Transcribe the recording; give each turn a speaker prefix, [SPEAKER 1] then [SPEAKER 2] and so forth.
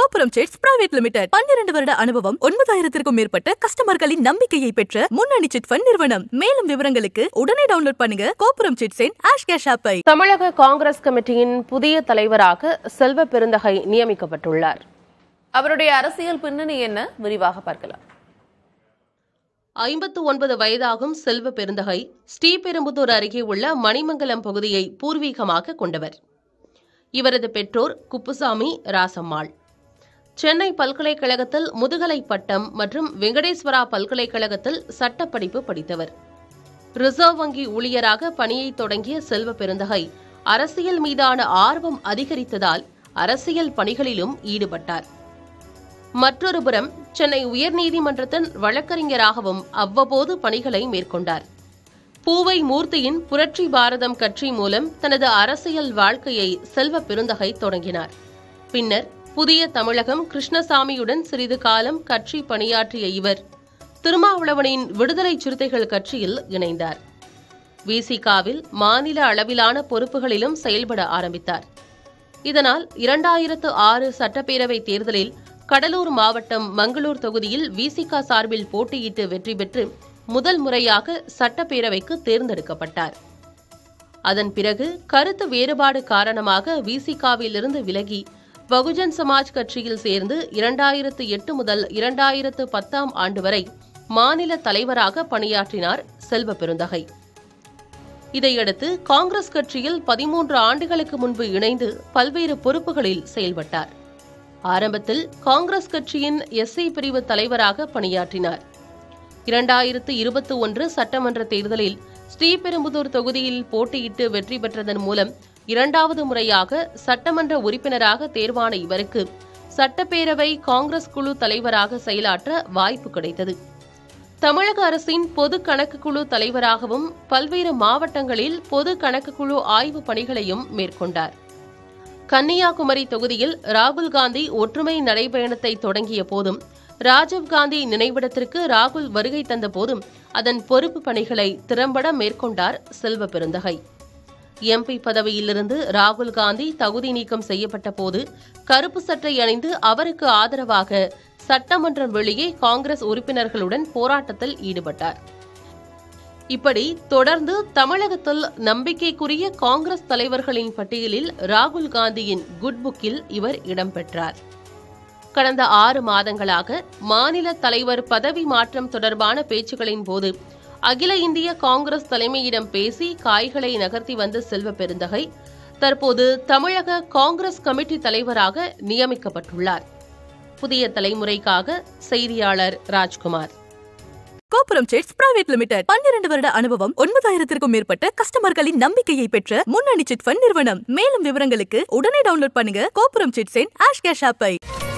[SPEAKER 1] கோபுரம் chits private limited பன்னிரண்டு வருட அனுபவம் ஒன்பதாயிரத்திற்கும் மேற்பட்ட கஸ்டமர்களின் நம்பிக்கையை பெற்ற முன்னணி சிட் ஃபண்ட் நிறுவனம் மேலும் விவரங்களுக்கு உடனே டவுன்லோட் பண்ணுங்க கோபுரம் சிட்ஸின் ஆஷ் கேஷ் ஆப்பை
[SPEAKER 2] தமிழக காங்கிரஸ் கமிட்டியின் புதிய தலைவராக செல்வ பெருந்தகை நியமிக்கப்பட்டுள்ளார்
[SPEAKER 3] அவருடைய அரசியல் பின்னணி என்ன விரிவாக பார்க்கலாம்
[SPEAKER 2] ஐம்பத்து ஒன்பது வயதாகும் செல்வ பெருந்தகை ஸ்ரீபெரும்புதூர் அருகே உள்ள மணிமங்கலம் பகுதியை பூர்வீகமாக கொண்டவர் இவரது பெற்றோர் குப்புசாமி ராசம்மாள் சென்னை பல்கலைக்கழகத்தில் முதுகலை பட்டம் மற்றும் வெங்கடேஸ்வரா பல்கலைக்கழகத்தில் சட்டப்படிப்பு படித்தவர் ரிசர்வ் வங்கி ஊழியராக பணியை தொடங்கிய செல்வ பெருந்தகை அரசியல் மீதான ஆர்வம் அதிகரித்ததால் அரசியல் பணிகளிலும் ஈடுபட்டார் மற்றொருபுறம் சென்னை உயர்நீதிமன்றத்தின் வழக்கறிஞராகவும் அவ்வப்போது பணிகளை மேற்கொண்டார் பூவை மூர்த்தியின் புரட்சி பாரதம் கட்சி மூலம் தனது அரசியல் வாழ்க்கையை செல்வ பெருந்தகை தொடங்கினார் பின்னர் புதிய தமிழகம் கிருஷ்ணசாமியுடன் சிறிது காலம் கட்சி பணியாற்றிய இவர் திருமாவளவனின் விடுதலை சிறுத்தைகள் கட்சியில் இணைந்தார் விசிகாவில் மாநில அளவிலான பொறுப்புகளிலும் செயல்பட ஆரம்பித்தார் இதனால் இரண்டாயிரத்து ஆறு சட்டப்பேரவை தேர்தலில் கடலூர் மாவட்டம் மங்களூர் தொகுதியில் விசிகா சார்பில் போட்டியிட்டு வெற்றி பெற்று முதல் முறையாக சட்டப்பேரவைக்கு தேர்ந்தெடுக்கப்பட்டார் அதன் பிறகு கருத்து வேறுபாடு காரணமாக விசிகாவிலிருந்து விலகி பகுஜன் சமாஜ் கட்சியில் சேர்ந்து இரண்டாயிரத்து எட்டு முதல் இரண்டாயிரத்து பத்தாம் ஆண்டு வரை மாநில தலைவராக பணியாற்றினார் செல்வ பெருந்தகை இதையடுத்து காங்கிரஸ் கட்சியில் பதிமூன்று ஆண்டுகளுக்கு முன்பு இணைந்து பல்வேறு பொறுப்புகளில் செயல்பட்டார் ஆரம்பத்தில் காங்கிரஸ் கட்சியின் எஸ்சி பிரிவு தலைவராக பணியாற்றினார் இரண்டாயிரத்து இருபத்தி ஒன்று சட்டமன்ற தேர்தலில் ஸ்ரீபெரும்புதூர் தொகுதியில் போட்டியிட்டு வெற்றி பெற்றதன் மூலம் இரண்டாவது முறையாக சட்டமன்ற உறுப்பினராக தேர்வான இவருக்கு சட்டப்பேரவை காங்கிரஸ் குழு தலைவராக செயலாற்ற வாய்ப்பு கிடைத்தது தமிழக அரசின் பொது கணக்கு குழு தலைவராகவும் பல்வேறு மாவட்டங்களில் பொது கணக்கு குழு ஆய்வு பணிகளையும் மேற்கொண்டார் கன்னியாகுமரி தொகுதியில் ராகுல் காந்தி ஒற்றுமை நடைபயணத்தை தொடங்கிய போதும் ராஜீவ்காந்தி நினைவிடத்திற்கு ராகுல் வருகை தந்த போதும் அதன் பொறுப்பு பணிகளை திறம்பட மேற்கொண்டார் செல்வ பெருந்தகை எம்பி பதவியிலிருந்து ராகுல் காந்தி தகுதி நீக்கம் செய்யப்பட்ட போது கருப்பு சட்டை அணிந்து அவருக்கு ஆதரவாக சட்டமன்றம் வெளியே காங்கிரஸ் உறுப்பினர்களுடன் போராட்டத்தில் ஈடுபட்டார் இப்படி தொடர்ந்து தமிழகத்தில் நம்பிக்கைக்குரிய காங்கிரஸ் தலைவர்களின் பட்டியலில் ராகுல் காந்தியின் குட் புக்கில் இவர் இடம்பெற்றார் கடந்த ஆறு மாதங்களாக மாநில தலைவர் பதவி மாற்றம் தொடர்பான பேச்சுக்களின் போது அகில இந்திய காங்கிரஸ் தலைமையிடம் பேசி காய்களை நகர்த்தி வந்த செல்வ பெருந்தகை தற்போது தமிழக காங்கிரஸ் கமிட்டி தலைவராக நியமிக்கப்பட்டுள்ளார் புதிய தலைமுறைக்காக செய்தியாளர் ராஜ்குமார்
[SPEAKER 1] கோபுரம் சிட்ஸ் பிரைவேட் லிமிடெட் பன்னிரண்டு வருட அனுபவம் ஒன்பதாயிரத்திற்கும் மேற்பட்ட கஸ்டமர்களின் நம்பிக்கையை பெற்ற முன்னணி சிட் ஃபண்ட் நிறுவனம் மேலும் விவரங்களுக்கு உடனே டவுன்லோட் பண்ணுங்க கோபுரம் சிட்ஸின் ஆஷ் கேஷ் ஆப்பை